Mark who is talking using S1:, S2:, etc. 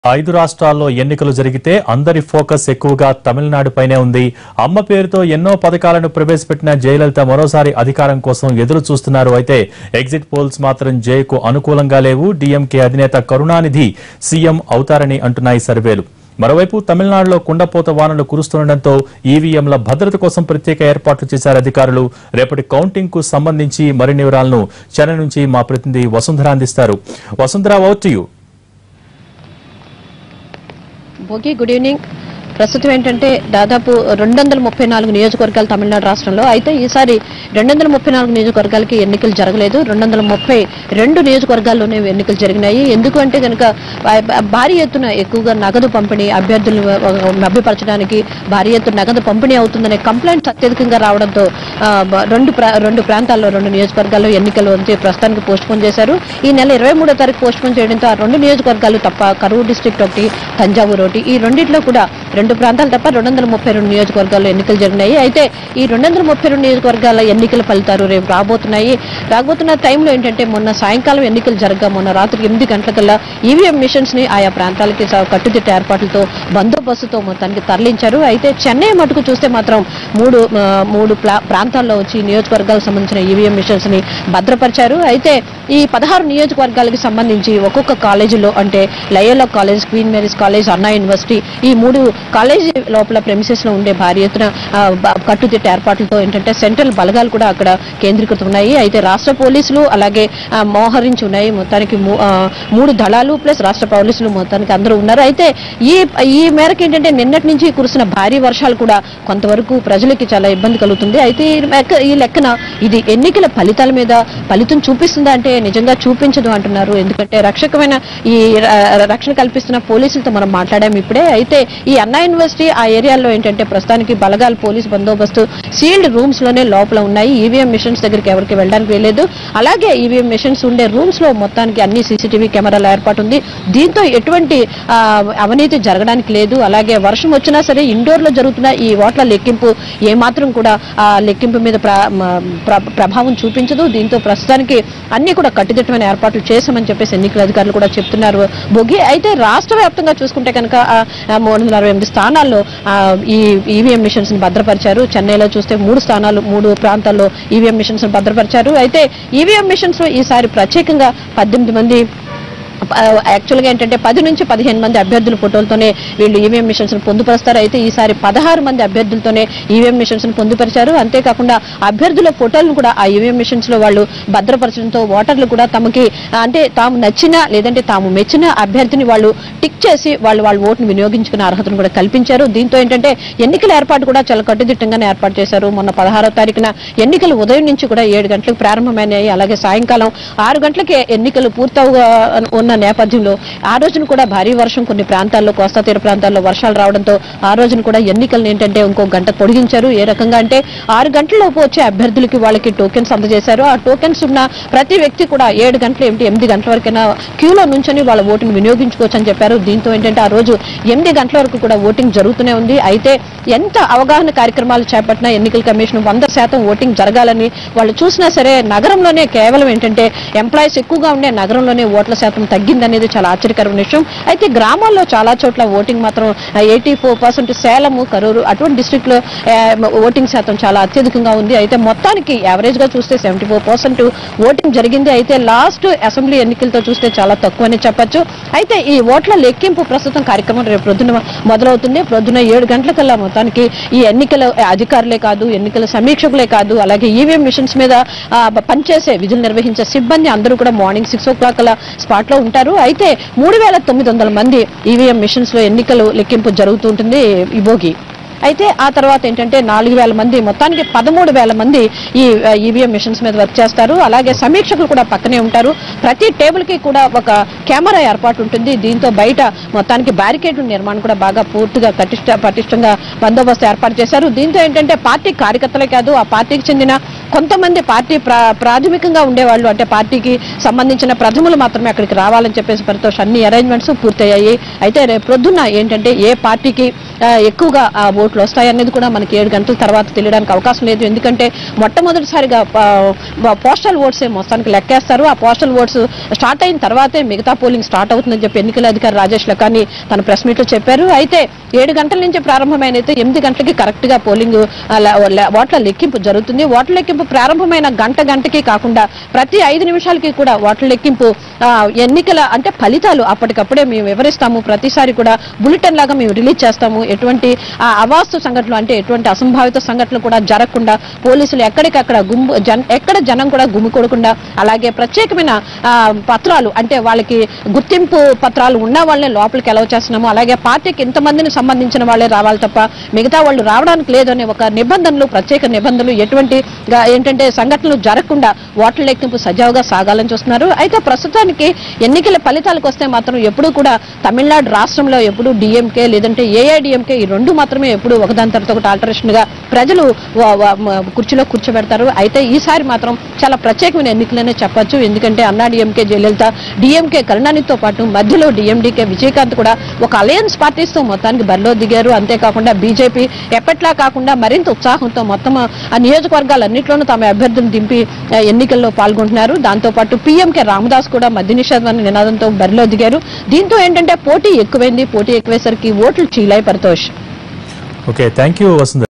S1: ఐదు రాష్ట్రాల్లో ఎన్నికలు జరిగితే అందరి ఫోకస్ ఎక్కువగా తమిళనాడుపైనే ఉంది అమ్మ పేరుతో ఎన్నో పథకాలను ప్రవేశపెట్టిన జయలలిత మరోసారి అధికారం కోసం ఎదురు చూస్తున్నారు అయితే ఎగ్జిట్ పోల్స్ మాత్రం జయకు అనుకూలంగా లేవు డీఎంకే అధినేత కరుణానిధి సీఎం అవుతారని అంటున్నాయి సర్వేలు మరోవైపు తమిళనాడులో కుండపోత వానలు కురుస్తుండటంతో ఈవీఎంల భద్రత కోసం ప్రత్యేక ఏర్పాట్లు చేశారు అధికారులు రేపటి కౌంటింగ్ కు సంబంధించి మరిన్ని వివరాలను చెన్నై నుంచి మా ప్రతినిధి వసుంధర అందిస్తారు వసుంధర ఓట్ యూ
S2: భోగి గుడ్ ఈవినింగ్ ప్రస్తుతం ఏంటంటే దాదాపు రెండు వందల ముప్పై నాలుగు నియోజకవర్గాలు తమిళనాడు రాష్ట్రంలో అయితే ఈసారి రెండు వందల ముప్పై నాలుగు నియోజకవర్గాలకి ఎన్నికలు జరగలేదు రెండు వందల ముప్పై రెండు నియోజకవర్గాల్లోనే ఎన్నికలు జరిగినాయి ఎందుకు అంటే కనుక భారీ ఎత్తున ఎక్కువగా నగదు పంపిణీ అభ్యర్థులను మభ్యపరచడానికి భారీ ఎత్తున నగదు పంపిణీ అవుతుందనే కంప్లైంట్స్ అత్యధికంగా రావడంతో ఆ, బ- రెండు ప్రా- రెండు ప్రాంతాల్లో రెండు నియోజకవర్గాల్లో ఎన్నికలు అంతే ప్రస్తుతానికి పోస్ట్ పోన్ చేశారు ఈ నెల ఇరవై మూడో తారీఖు పోస్ట్ పోన్ చేయడంతో ఆ రెండు నియోజకవర్గాలు తప్ప కరూరు డిస్ట్రిక్ట్ ఒకటి తంజావూరు ఒకటి ఈ రెండిట్లో కూడా రెండు ప్రాంతాలు తప్ప రెండు వందల ముప్పై రెండు నియోజకవర్గాల్లో ఎన్నికలు జరిగినాయి అయితే ఈ రెండు వందల ముప్పై రెండు నియోజకవర్గాల ఎన్నికల ఫలితాలు రేపు రాబోతున్నాయి రాబోతున్న టైంలో ఏంటంటే మొన్న సాయంకాలం ఎన్నికలు జరగగా మొన్న రాత్రి ఎనిమిది గంటలకల్లా ఈవీఎం మిషన్స్ ని ఆయా ప్రాంతాలకి స- కట్టుదిట్ట ఏర్పాట్లతో బందోబస్తుతో మొత్తానికి తరలించారు అయితే చెన్నై మటుకు చూస్తే మాత్రం మూడు ఆ, మూడు ప్లా- ప్రాంతాల్లో వచ్చి నియోజకవర్గాలకు సంబంధించిన ఈవీఎం మిషన్స్ ని భద్రపరిచారు అయితే ఈ పదహారు నియోజకవర్గాలకు సంబంధించి ఒక్కొక్క కాలేజీలో అంటే Loyola College Queen Mary's College Anna University ఈ మూడు కాలేజీ లోపల ప్రెమిసెస్ లో ఉండే భారీ ఎత్తున ఆ, బ- కట్టుదిట్ట ఏర్పాట్లతో ఏంటంటే సెంట్రల్ బలగాలు కూడా అక్కడ కేంద్రీకృతం ఉన్నాయి అయితే రాష్ట్ర పోలీసులు అలాగే ఆ, మోహరించి ఉన్నాయి మొత్తానికి మూ- ఆ, మూడు దళాలు ప్లస్ రాష్ట్ర పోలీసులు మొత్తానికి అందరూ ఉన్నారు అయితే ఈ ఈ మేరకు ఏంటంటే నిన్నటి నుంచి కురిసిన భారీ వర్షాలు కూడా కొంతవరకు ప్రజలకి చాలా ఇబ్బంది కలుగుతుంది అయితే ఈ లెక్క- ఈ లెక్కన ఇది ఎన్నికల ఫలితాల మీద ఫలితం చూపిస్తుందా అంటే నిజంగా చూపించదు అంటున్నారు ఎందుకంటే రక్షకమైన ఈ ర- రక్షణ కల్పిస్తున్న పోలీసులతో మనం మాట్లాడాము ఇప్పుడే అయితే ఈ అన్నా యూనివర్సిటీ ఆ ఏరియాలో ఏంటంటే ప్రస్తుతానికి బలగాలు పోలీస్ బందోబస్తు సీల్డ్ రూమ్స్ లోనే లోపల ఉన్నాయి ఈవీఎం మిషన్స్ దగ్గరికి ఎవరికి వెళ్ళడానికి వెళ్ళలేదు అలాగే ఈవీఎం మిషన్స్ ఉండే రూమ్స్ లో మొత్తానికి అన్ని సీసీటీవీ కెమెరాల ఏర్పాటు ఉంది దీంతో ఎటువంటి ఆ, అవినీతి జరగడానికి లేదు అలాగే వర్షం వచ్చినా సరే ఇండోర్ లో జరుగుతున్న ఈ ఓట్ల లెక్కింపు ఏమాత్రం కూడా ఆ లెక్కింపు మీద ప్ర- మ- ప్ర- ప్రభావం చూపించదు దీంతో ప్రస్తుతానికి అన్ని కూడా కట్టుదిట్టమైన ఏర్పాట్లు చేశామని చెప్పేసి ఎన్నికల అధికారులు కూడా చెప్తున్నారు బొగి అయితే రాష్ట్ర వ్యాప్తంగా చూసుకుంటే కనుక ఆ, ఆ, మూడు వందల అరవై ఎనిమిది స్థానాల్లో ఆ, ఈ ఈవీఎం మిషన్స్ ని భద్రపరిచారు చెన్నైలో చూస్తే మూడు స్థానాలు మూడు ప్రాంతాల్లో ఈవీఎం మిషన్స్ ని భద్రపరిచారు అయితే ఈవీఎం మిషన్స్ లో ఈసారి ప్రత్యేకంగా పద్దెనిమిది మంది యాక్చువల్గా ఏంటంటే పది నుంచి పదిహేను మంది అభ్యర్థుల ఫోటోలతోనే వీళ్ళు ఈవీఎం మిషన్స్ పొందుపరుస్తారు అయితే ఈసారి పదహారు మంది అభ్యర్థులతోనే ఈవీఎం మిషన్స్ పొందుపరిచారు అంతేకాకుండా అభ్యర్థుల ఫోటోలను కూడా ఆ ఈవీఎం మిషన్స్ లో వాళ్ళు భద్రపరచడంతో ఓటర్లు కూడా తమకి ఆ, అంటే తాము నచ్చిన లేదంటే తాము మెచ్చిన అభ్యర్థిని వాళ్ళు టిక్ చేసి వాళ్ళు వాళ్ళ ఓటును వినియోగించుకునే అర్హతను కూడా కల్పించారు దీంతో ఏంటంటే ఎన్నికల ఏర్పాటు కూడా చాలా కట్టుదిట్టంగానే ఏర్పాటు చేశారు మొన్న పదహారో తారీఖున ఎన్నికలు ఉదయం నుంచి కూడా ఏడు గంటలకు ప్రారంభమైనాయి అలాగే సాయంకాలం ఆరు గంటలకే ఎన్నికలు పూర్తవుగా ఉన్న నేపథ్యంలో ఆ రోజున కూడా భారీ వర్షం కొన్ని ప్రాంతాల్లో కోస్తా తీర ప్రాంతాల్లో వర్షాలు రావడంతో ఆ రోజున కూడా ఎన్నికలను ఏంటంటే ఇంకో గంట పొడిగించారు ఏ రకంగా అంటే ఆరు గంటలలోపు వచ్చే అభ్యర్థులకి వాళ్ళకి టోకెన్స్ అందజేశారు ఆ టోకెన్స్ ఉన్న ప్రతి వ్యక్తి కూడా ఏడు గంటలు ఏమిటి ఎనిమిది గంటల వరకైనా క్యూలో నుంచొని వాళ్ళ ఓటును వినియోగించుకోవచ్చు అని చెప్పారు దీంతో ఏంటంటే ఆ రోజు ఎనిమిది గంటల వరకు కూడా ఓటింగ్ జరుగుతూనే ఉంది అయితే ఎంత అవగాహన కార్యక్రమాలు చేపట్టినా ఎన్నికల కమిషన్ వంద శాతం ఓటింగ్ జరగాలని వాళ్ళు చూసినా సరే నగరంలోనే కేవలం ఏంటంటే ఎంప్లాయీస్ ఎక్కువగా ఉండే నగరంలోనే ఓట్ల శాతం తగ్గిందనేది చాలా ఆశ్చర్యకరమైన విషయం అయితే గ్రామాల్లో చాలా చోట్ల ఓటింగ్ మాత్రం eighty four percent Salem Karur అటువంటి డిస్ట్రిక్ట్ లో ఆ, ఓటింగ్ శాతం చాలా అత్యధికంగా ఉంది అయితే మొత్తానికి యావరేజ్ గా చూస్తే సెవెంటీ ఫోర్ పర్సెంట్ ఓటింగ్ జరిగింది అయితే లాస్ట్ అసెంబ్లీ ఎన్నికలతో చూస్తే చాలా తక్కువని చెప్పొచ్చు అయితే ఈ ఓట్ల లెక్కింపు ప్రస్తుతం కార్యక్రమం రేపు ప్రొద్దున మొదలవుతుంది ప్రొద్దున ఏడు గంటలకల్లా మొత్తానికి ఈ ఎన్నికల అధికారులే కాదు ఎన్నికల సమీక్షకులే కాదు అలాగే ఈవీఎం మిషన్స్ మీద ఆ, పనిచేసే విధులు నిర్వహించే సిబ్బంది అందరూ కూడా మార్నింగ్ సిక్స్ ఓ క్లాక్ అలా స్పాట్ లో ఉంటారు అయితే మూడు వేల తొమ్మిది వందల మంది ఈవీఎం మిషన్స్ లో ఎన్నికలు లెక్కింపు జరుగుతుంటుంది ఈ భోగి అయితే ఆ తర్వాత ఏంటంటే నాలుగు వేల మంది మొత్తానికి పదమూడు వేల మంది ఈ ఈవీఎం మిషన్స్ మీద వర్క్ చేస్తారు అలాగే సమీక్షకులు కూడా పక్కనే ఉంటారు ప్రతి టేబుల్ కి కూడా ఒక కెమెరా ఏర్పాటు ఉంటుంది దీంతో బయట మొత్తానికి బ్యారికేడ్ నిర్మాణం కూడా బాగా పూర్తిగా కటిష్ట పటిష్టంగా బందోబస్తు ఏర్పాటు చేశారు దీంతో ఏంటంటే పార్టీ కార్యకర్తలే కాదు ఆ పార్టీకి చెందిన కొంతమంది పార్టీ ప్రా- ప్రాథమికంగా ఉండేవాళ్ళు అంటే పార్టీకి సంబంధించిన ప్రథములు మాత్రమే అక్కడికి రావాలని చెప్పేసి పరితోష్ అన్ని అరేంజ్మెంట్స్ పూర్తయ్యాయి అయితే రేపు ప్రొద్దున ఏంటంటే ఏ పార్టీకి ఆ, ఎక్కువగా ఆ ఓట్లు వస్తాయనేది కూడా మనకి ఏడు గంటల తర్వాత తెలియడానికి అవకాశం లేదు ఎందుకంటే మొట్టమొదటిసారిగా పోస్టల్ ఓట్స్ మొత్తానికి లెక్కేస్తారు ఆ పోస్టల్ ఓట్స్ స్టార్ట్ అయిన తర్వాతే మిగతా పోలింగ్ స్టార్ట్ అవుతుందని చెప్పి ఎన్నికల అధికారి రాజేష్ లకాని తన ప్రెస్ మీట్ లో చెప్పారు అయితే ఏడు గంటల నుంచి ప్రారంభమైన అయితే ఎనిమిది గంటలకి కరెక్ట్ గా పోలింగ్ ఆ, ల- ల- ఓట్ల లెక్కింపు జరుగుతుంది ఓట్ల లెక్కింపు ప్రారంభమైన గంట గంటకి కాకుండా ప్రతి ఐదు నిమిషాలకి కూడా ఓట్ల లెక్కింపు ఆ, ఎన్నికల అంటే ఫలితాలు అప్పటికప్పుడే మేము వివరిస్తాము ప్రతిసారి కూడా బులెటిన్ లాగా మేము రిలీజ్ చేస్తాము ఎటువంటి ఆ, అవాస్తు సంఘటనలు అంటే ఎటువంటి అసంభావిత సంఘటనలు కూడా జరగకుండా పోలీసులు ఎక్కడికక్కడ గుంపు జన్ ఎక్కడ జనం కూడా గుమికూడకుండా అలాగే ప్రత్యేకమైన ఆ, పత్రాలు అంటే వాళ్ళకి గుర్తింపు పత్రాలు ఉన్న వాళ్ళని లోపలికి ఎలా చేస్తున్నాము అలాగే పార్టీకి ఇంతమందిని సంబంధించిన వాళ్ళే రావాలి తప్ప మిగతా వాళ్ళు రావడానికి లేదనే ఒక నిబంధనలు ప్రత్యేక నిబంధనలు ఎటువంటి గా- ఏంటంటే సంఘటనలు జరగకుండా ఓట్ల లెక్కింపు సజావుగా సాగాలని చూస్తున్నారు అయితే ప్రస్తుతానికి ఎన్నికల ఫలితాలకు వస్తే మాత్రం ఎప్పుడూ కూడా తమిళనాడు రాష్ట్రంలో ఎప్పుడు డిఎంకే లేదంటే ఏఐడిఎంకే ఈ రెండు మాత్రమే ఎప్పుడు ఒకదాని తర్వాత ఒకటి ఆల్టరేషన్ గా ప్రజలు వ- వ- మ- కుర్చీలో కూర్చోబెడతారు అయితే ఈసారి మాత్రం చాలా ప్రత్యేకమైన ఎన్నికలనే చెప్పొచ్చు ఎందుకంటే అన్నా డిఎంకే జయలలిత డిఎంకే కరుణానిధితో పాటు మధ్యలో డిఎండికే విజయకాంత్ కూడా ఒక అలయన్స్ పార్టీస్ తో మొత్తానికి బరిలో దిగారు అంతేకాకుండా బీజేపీ ఎప్పట్లా కాకుండా మరింత ఉత్సాహంతో మొత్తం ఆ నియోజకవర్గాలన్నింటిలోనూ తమ అభ్యర్థులను దింపి ఆ, ఎన్నికల్లో పాల్గొంటున్నారు దాంతో పాటు పీఎంకే రామదాస్ కూడా మద్య నిషేధం నినాదంతో బరిలో దిగారు దీంతో ఏంటంటే పోటీ ఎక్కువైంది పోటీ ఎక్కువేసరికి ఓట్లు చీలాయి Paritosh
S1: okay thank you Vasundhara